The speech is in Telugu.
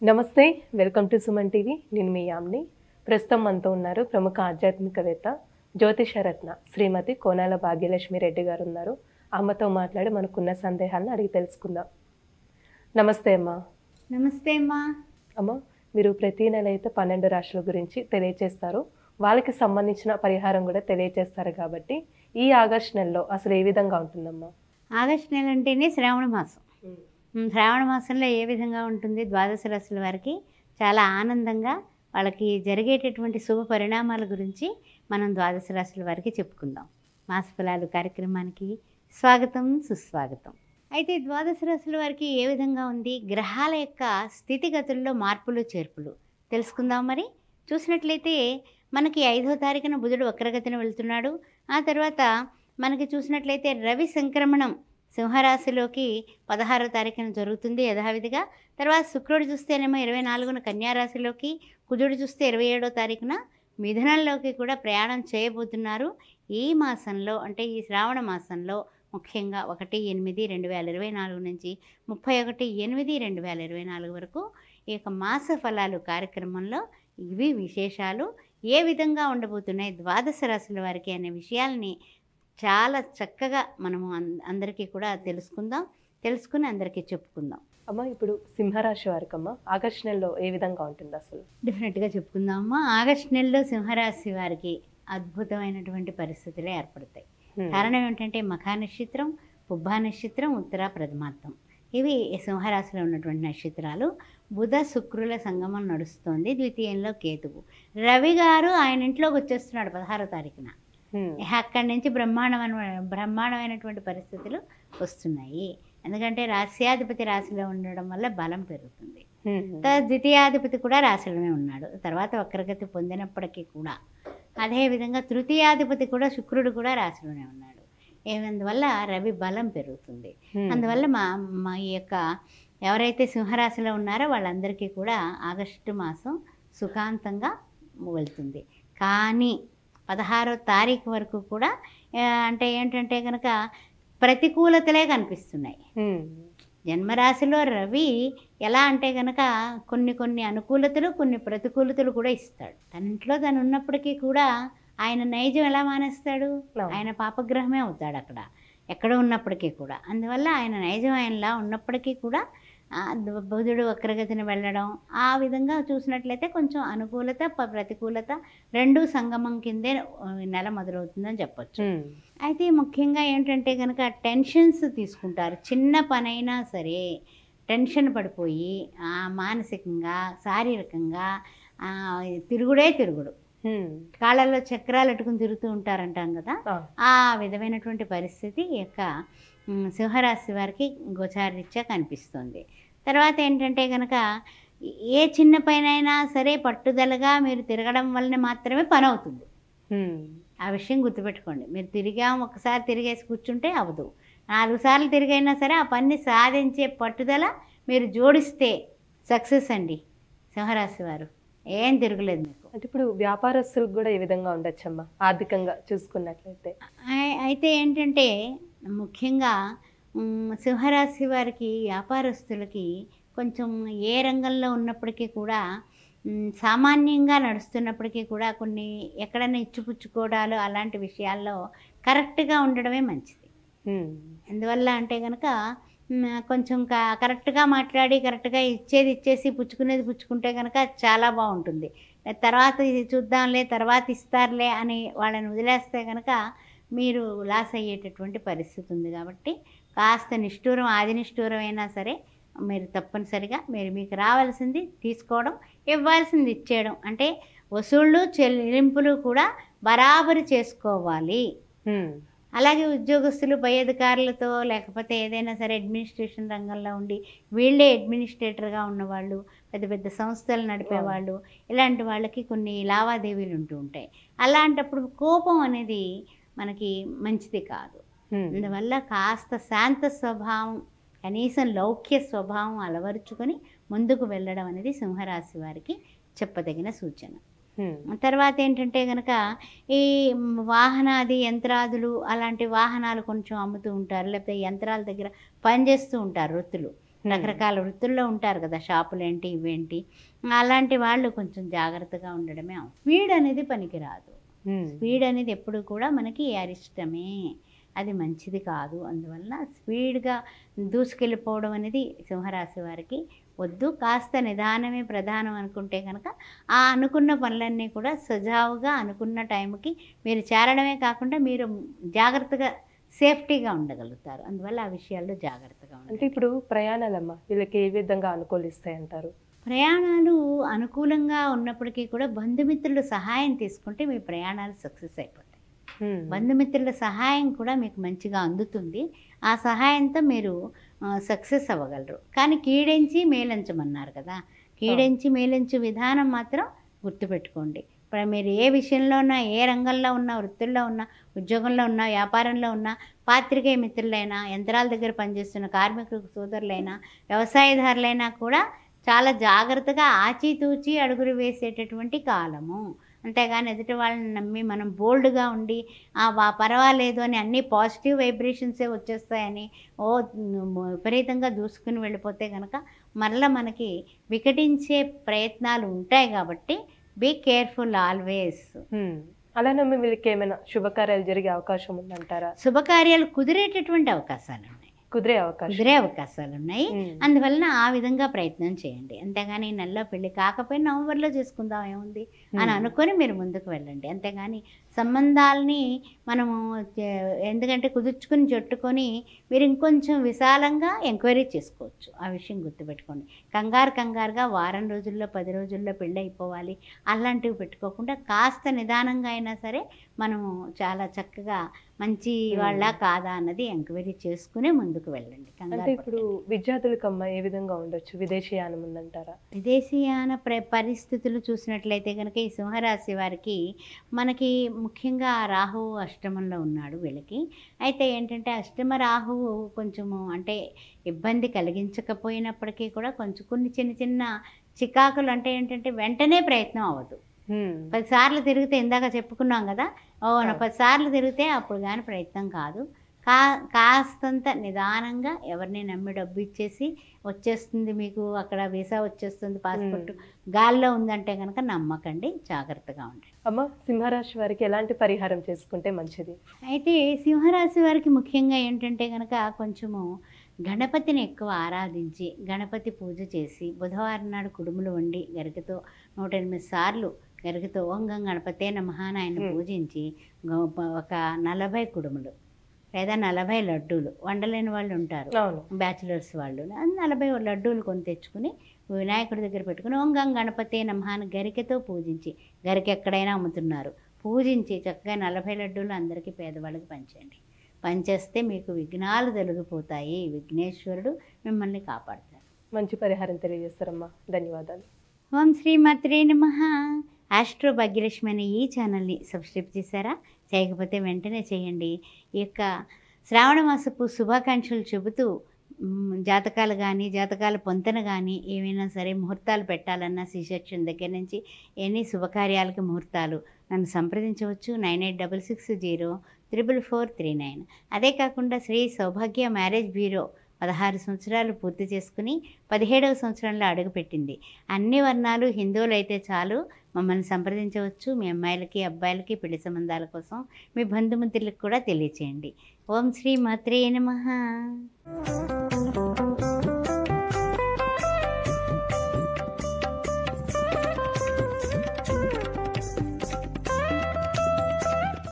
నమస్తే వెల్కమ్ టు సుమన్ టీవీ నేను మీ యామ్ని ప్రస్తుతం మనతో ఉన్నారు ప్రముఖ ఆధ్యాత్మికవేత్త జ్యోతిషరత్న శ్రీమతి కోనాల భాగ్యలక్ష్మి రెడ్డి గారు ఉన్నారు అమ్మతో మాట్లాడి మనకున్న సందేహాలను అడిగి తెలుసుకుందాం నమస్తే అమ్మా నమస్తే అమ్మా అమ్మ మీరు ప్రతి నెల అయితే పన్నెండు రాశుల గురించి తెలియచేస్తారు వాళ్ళకి సంబంధించిన పరిహారం కూడా తెలియచేస్తారు కాబట్టి ఈ ఆగస్ట్ నెలలో అసలు ఏ విధంగా ఉంటుందమ్మా ఆగస్టు నెల అంటేనే శ్రావణ మాసం ఉమ్, శ్రావణ మాసంలో ఏ విధంగా ఉంటుంది ద్వాదశ రాశుల వారికి చాలా ఆనందంగా వాళ్ళకి జరిగేటటువంటి శుభ పరిణామాల గురించి మనం ద్వాదశ రాశుల వారికి చెప్పుకుందాం మాస ఫలాలు కార్యక్రమానికి స్వాగతం సుస్వాగతం అయితే ద్వాదశ రాశుల వారికి ఏ విధంగా ఉంది గ్రహాల యొక్క స్థితిగతుల్లో మార్పులు చేర్పులు తెలుసుకుందాం మరి చూసినట్లయితే మనకి ఐదో తారీఖున బుధుడు వక్రగతిన వెళ్తున్నాడు ఆ తర్వాత మనకి చూసినట్లయితే రవి సంక్రమణం సింహరాశిలోకి పదహారో తారీఖున జరుగుతుంది యథావిధిగా తర్వాత శుక్రుడు చూస్తేనేమో ఇరవై నాలుగున కన్యారాశిలోకి కుజుడు చూస్తే ఇరవై ఏడో తారీఖున మిథునంలోకి కూడా ప్రయాణం చేయబోతున్నారు ఈ మాసంలో అంటే ఈ శ్రావణ మాసంలో ముఖ్యంగా ఒకటి ఎనిమిది రెండు వేల ఇరవై నాలుగు నుంచి ముప్పై ఒకటి ఎనిమిది రెండు వేల ఇరవై నాలుగు వరకు ఈ యొక్క మాస ఫలాలు కార్యక్రమంలో ఇవి విశేషాలు ఏ విధంగా ఉండబోతున్నాయి ద్వాదశ రాశుల వారికి అనే విషయాల్ని చాలా చక్కగా మనము అం- అందరికీ కూడా తెలుసుకుందాం తెలుసుకుని అందరికీ చెప్పుకుందాం అమ్మ ఇప్పుడు సింహరాశి వారికి అమ్మ ఆగస్ట్ నెలలో ఏ విధంగా ఉంటుంది అసలు డెఫినెట్గా చెప్పుకుందామమ్మా ఆగస్టు నెలలో సింహరాశి వారికి అద్భుతమైనటువంటి పరిస్థితులే ఏర్పడతాయి కారణం ఏమిటంటే మఖా నక్షత్రం పుబ్బా నక్షత్రం ఉత్తర ప్రథమార్థం ఇవి సింహరాశిలో ఉన్నటువంటి నక్షత్రాలు బుధ శుక్రుల సంగమం నడుస్తోంది ద్వితీయంలో కేతువు రవి గారు ఆయన ఇంట్లోకి వచ్చేస్తున్నాడు పదహారో తారీఖున హ్మ్. ఇహ అక్కడి నుంచి బ్రహ్మాండమైన బ్రహ్మాండమైనటువంటి పరిస్థితులు వస్తున్నాయి ఎందుకంటే రాశ్యాధిపతి రాశిలో ఉండడం వల్ల బలం పెరుగుతుంది హ్మ్. తర్వాత ద్వితీయాధిపతి కూడా రాశిలోనే ఉన్నాడు తర్వాత వక్రగతి పొందినప్పటికీ కూడా అదేవిధంగా తృతీయాధిపతి కూడా శుక్రుడు కూడా రాశిలోనే ఉన్నాడు ఏమందువల్ల రవి బలం పెరుగుతుంది హ్మ్. అందువల్ల మా మా ఈ యొక్క ఎవరైతే సింహరాశిలో ఉన్నారో వాళ్ళందరికీ కూడా ఆగస్టు మాసం సుఖాంతంగా వెళ్తుంది కానీ పదహారో తారీఖు వరకు కూడా ఆ, అంటే ఏంటంటే కనుక ప్రతికూలతలే కనిపిస్తున్నాయి హ్మ్. జన్మరాశిలో రవి ఎలా అంటే కనుక కొన్ని కొన్ని అనుకూలతలు కొన్ని ప్రతికూలతలు కూడా ఇస్తాడు తన ఇంట్లో తను ఉన్నప్పటికీ కూడా ఆయన నైజం ఎలా మానేస్తాడు అవును. ఆయన పాపగ్రహమే అవుతాడు అక్కడ ఎక్కడ ఉన్నప్పటికీ కూడా అందువల్ల ఆయన నైజం ఆయనలా ఉన్నప్పటికీ కూడా ఆ, దు- బుధుడు వక్రగతిని వెళ్ళడం ఆ విధంగా చూసినట్లయితే కొంచెం అనుకూలత ప- ప్రతికూలత రెండు సంగమం కిందే ఆ, ఈ నెల మొదలవుతుందని చెప్పొచ్చు హ్మ్. అయితే ముఖ్యంగా ఏంటంటే కనుక టెన్షన్స్ తీసుకుంటారు చిన్న పనైనా సరే టెన్షన్ పడిపోయి ఆ, మానసికంగా శారీరకంగా ఆ, తిరుగుడే తిరుగుడు హ్మ్. కాళ్ళల్లో చక్రాలు అట్టుకుని తిరుగుతూ ఉంటారంటాం కదా ఆ. ఆ విధమైనటువంటి పరిస్థితి ఈ యొక్క మ్, సింహరాశి వారికి గోచారరీత్యా కనిపిస్తుంది తర్వాత ఏంటంటే కనుక ఏ చిన్న పైనైనా సరే పట్టుదలగా మీరు తిరగడం వలన మాత్రమే పని అవుతుంది హ్మ్. ఆ విషయం గుర్తుపెట్టుకోండి మీరు తిరిగాం ఒకసారి తిరిగేసి కూర్చుంటే అవ్వదు నాలుగు సార్లు తిరిగైనా సరే ఆ పని సాధించే పట్టుదల మీరు జోడిస్తే సక్సెస్ అండి సింహరాశి వారు ఏం తిరగలేదు మీకు అంటే ఇప్పుడు వ్యాపారస్తులకు కూడా ఏ విధంగా ఉండొచ్చమ్మా ఆర్థికంగా చూసుకున్నట్లయితే అయి- అయితే ఏంటంటే ముఖ్యంగా మ్, సింహరాశి వారికి వ్యాపారస్తులకి కొంచెం ఏ రంగంలో ఉన్నప్పటికీ కూడా మ్, సామాన్యంగా నడుస్తున్నప్పటికీ కూడా కొన్ని ఎక్కడైనా ఇచ్చిపుచ్చుకోవడాలు అలాంటి విషయాల్లో కరెక్ట్గా ఉండడమే మంచిది హ్మ్. ఎందువల్ల అంటే కనుక మ్, కొంచెం క- కరెక్ట్గా మాట్లాడి కరెక్ట్గా ఇచ్చేది ఇచ్చేసి పుచ్చుకునేది పుచ్చుకుంటే కనుక చాలా బాగుంటుంది తర్వాత ఇది చూద్దాంలే తర్వాత ఇస్తారులే అని వాళ్ళని వదిలేస్తే కనుక మీరు లాస్ అయ్యేటటువంటి పరిస్థితి ఉంది కాబట్టి కాస్త నిష్ఠూరం ఆది నిష్ఠూరం అయినా సరే మీరు తప్పనిసరిగా మీరు మీకు రావాల్సింది తీసుకోవడం ఇవ్వాల్సింది ఇచ్చేయడం అంటే వసూళ్ళు చెల్లింపులు కూడా బరాబరి చేసుకోవాలి హ్మ్. అలాగే ఉద్యోగస్తులు పై అధికారులతో లేకపోతే ఏదైనా సరే అడ్మినిస్ట్రేషన్ రంగంలో ఉండి వీళ్ళే అడ్మినిస్ట్రేటర్గా ఉన్నవాళ్ళు పెద్ద పెద్ద సంస్థలు నడిపేవాళ్ళు ఇలాంటి వాళ్ళకి కొన్ని లావాదేవీలు ఉంటూ ఉంటాయి అలాంటప్పుడు కోపం అనేది మనకి మంచిది కాదు హ్మ్. అందువల్ల కాస్త శాంత స్వభావం కనీసం లౌక్య స్వభావం అలవరుచుకొని ముందుకు వెళ్ళడం అనేది సింహరాశి వారికి చెప్పదగిన సూచన హ్మ్. తర్వాత ఏంటంటే కనుక ఈ వాహనాది యంత్రాదులు అలాంటి వాహనాలు కొంచెం అమ్ముతూ ఉంటారు లేకపోతే యంత్రాల దగ్గర పనిచేస్తూ ఉంటారు వృత్తులు రకరకాల వృత్తుల్లో ఉంటారు కదా షాపులు ఏంటి ఇవేంటి అలాంటి వాళ్ళు కొంచెం జాగ్రత్తగా ఉండడమే అవసరం. స్పీడ్ అనేది పనికిరాదు ఉమ్. స్పీడ్ అనేది ఎప్పుడు కూడా మనకి అరిష్టమే అది మంచిది కాదు అందువల్ల స్పీడ్గా దూసుకెళ్ళిపోవడం అనేది సింహరాశి వారికి వద్దు కాస్త నిదానమే ప్రధానం అనుకుంటే కనుక ఆ అనుకున్న పనులన్నీ కూడా సజావుగా అనుకున్న టైంకి మీరు చేరడమే కాకుండా మీరు జాగ్రత్తగా సేఫ్టీగా ఉండగలుగుతారు అందువల్ల ఆ విషయాల్లో జాగ్రత్తగా అంటే ఉండాలి ఇప్పుడు ప్రయాణాలమ్మా వీళ్ళకి ఏ విధంగా అనుకూలిస్తాయి అంటారు ప్రయాణాలు అనుకూలంగా ఉన్నప్పటికీ కూడా బంధుమిత్రుల సహాయం తీసుకుంటే మీ ప్రయాణాలు సక్సెస్ అయిపోతాయి ఉమ్. బంధుమిత్రుల సహాయం కూడా మీకు మంచిగా అందుతుంది ఆ సహాయంతో మీరు సక్సెస్ అవ్వగలరు కానీ కీడించి మేలించమన్నారు కదా కీడించి మేలించు విధానం మాత్రం గుర్తుపెట్టుకోండి ఇప్పుడు మీరు ఏ విషయంలో ఉన్నా ఏ రంగంలో ఉన్నా వృత్తుల్లో ఉన్నా ఉద్యోగంలో ఉన్నా వ్యాపారంలో ఉన్నా పాత్రికేయ మిత్రులైనా యంత్రాల దగ్గర పనిచేస్తున్న కార్మికుల సోదరులైనా వ్యవసాయదారులైనా కూడా చాలా జాగ్రత్తగా ఆచితూచి అడుగులు వేసేటటువంటి కాలము అంతేగాని ఎదుటి వాళ్ళని నమ్మి మనం బోల్డ్గా ఉండి "ఆ, వా పర్వాలేదు అని అన్ని పాజిటివ్ వైబ్రేషన్సే వచ్చేస్తాయని ఓ మ్, విపరీతంగా దూసుకుని వెళ్ళిపోతే కనుక మరలా మనకి వికటించే ప్రయత్నాలు ఉంటాయి కాబట్టి బీ కేర్ఫుల్ ఆల్వేస్ ఉమ్. అలానే వీళ్ళకి ఏమైనా శుభకార్యాలు జరిగే అవకాశం ఉందంటారా శుభకార్యాలు కుదిరేటటువంటి అవకాశాలు ఉన్నాయి కుదిరే అవకాశం కుదిరే అవకాశాలు ఉన్నాయి ఉమ్. అందువలన ఆ విధంగా ప్రయత్నం చేయండి అంతేగాని నెలలో పెళ్లి కాకపోయినా నవంబర్లో చేసుకుందాం ఏముంది అని ఉమ్. అనుకొని మీరు ముందుకు వెళ్ళండి అంతేగాని సంబంధాలని మనము చే- ఎందుకంటే కుదుర్చుకుని చుట్టుకొని మీరు ఇంకొంచెం విశాలంగా ఎంక్వైరీ చేసుకోవచ్చు ఆ విషయం గుర్తుపెట్టుకోండి కంగారు కంగారుగా వారం రోజుల్లో పది రోజుల్లో పెళ్ళి అయిపోవాలి అలాంటివి పెట్టుకోకుండా కాస్త నిదానంగా అయినా సరే మనము చాలా చక్కగా మంచి వాళ్ళ కాదా అన్నది ఎంక్వైరీ చేసుకునే ముందుకు వెళ్ళండి అంటే కంగారు ఇప్పుడు విద్యార్థులకు అమ్మ ఏ విధంగా ఉండొచ్చు విదేశీయానం ఉందంటారా విదేశీయాన ప్ర పరిస్థితులు చూసినట్లయితే కనుక ఈ సింహరాశి వారికి మనకి ముఖ్యంగా రాహువు అష్టమంలో ఉన్నాడు వీళ్ళకి అయితే ఏంటంటే అష్టమ రాహువు కొంచెము అంటే ఇబ్బంది కలిగించకపోయినప్పటికీ కూడా కొంచెం కొన్ని చిన్న చిన్న చికాకులు అంటే ఏంటంటే వెంటనే ప్రయత్నం అవ్వదు ఉమ్. పదిసార్లు తిరిగితే ఇందాక చెప్పుకున్నాం కదా ఓ నా అవును. పదిసార్లు తిరిగితే అప్పుడు కానీ ప్రయత్నం కాదు కా కాస్తంత నిదానంగా ఎవరిని నమ్మి డబ్బు ఇచ్చేసి వచ్చేస్తుంది మీకు అక్కడ వీసా వచ్చేస్తుంది పాస్పోర్ట్ గాల్లో ఉందంటే కనుక నమ్మకండి జాగ్రత్తగా ఉండండి అమ్మ సింహరాశి వారికి ఎలాంటి పరిహారం చేసుకుంటే మంచిది అయితే సింహరాశి వారికి ముఖ్యంగా ఏంటంటే కనుక కొంచెము గణపతిని ఎక్కువ ఆరాధించి గణపతి పూజ చేసి బుధవారం నాడు కుడుములు వండి గరికతో నూట ఎనిమిది సార్లు గరికతో ఓం గం గణపతే నమః అని ఆయన Hmm. పూజించి గ- ఒక నలభై కుడుములు లేదా నలభై లడ్డూలు వండలేని వాళ్ళు ఉంటారు అవును బ్యాచిలర్స్ వాళ్ళు ఆ నలభై లడ్డూలు కొని తెచ్చుకుని వినాయకుడి దగ్గర పెట్టుకుని ఓం గం గణపతే నమః అని గరికతో పూజించి గరిక ఎక్కడైనా అమ్ముతున్నారు పూజించి చక్కగా నలభై లడ్డూలు అందరికీ పేదవాళ్ళకి పంచండి పంచేస్తే మీకు విఘ్నాలు తొలగిపోతాయి విఘ్నేశ్వరుడు మిమ్మల్ని కాపాడతారు మంచి పరిహారం తెలియజేస్తారమ్మా ధన్యవాదాలు ఓం శ్రీమాత్రే నమ ఆస్ట్రో భాగ్యలక్ష్మి అనే ఈ ఛానల్ని సబ్స్క్రైబ్ చేశారా చేయకపోతే వెంటనే చేయండి ఈ యొక్క శ్రావణ మాసపు శుభాకాంక్షలు చెబుతూ మ్, జాతకాలు కానీ జాతకాల పొంతన కానీ ఏమైనా సరే ముహూర్తాలు పెట్టాలన్నా సి సెక్షన్ దగ్గర నుంచి ఎన్ని శుభకార్యాలకి ముహూర్తాలు నన్ను సంప్రదించవచ్చు nine eight double six zero triple four three nine అదే కాకుండా శ్రీ సౌభాగ్య మ్యారేజ్ బ్యూరో పదహారు సంవత్సరాలు పూర్తి చేసుకుని పదిహేడవ సంవత్సరంలో అడుగుపెట్టింది అన్ని వర్ణాలు హిందువులు అయితే చాలు మమ్మల్ని సంప్రదించవచ్చు మీ అమ్మాయిలకి అబ్బాయిలకి పెళ్లి సంబంధాల కోసం మీ బంధుమిత్రులకు కూడా తెలియచేయండి ఓం శ్రీ మాత్రే నమః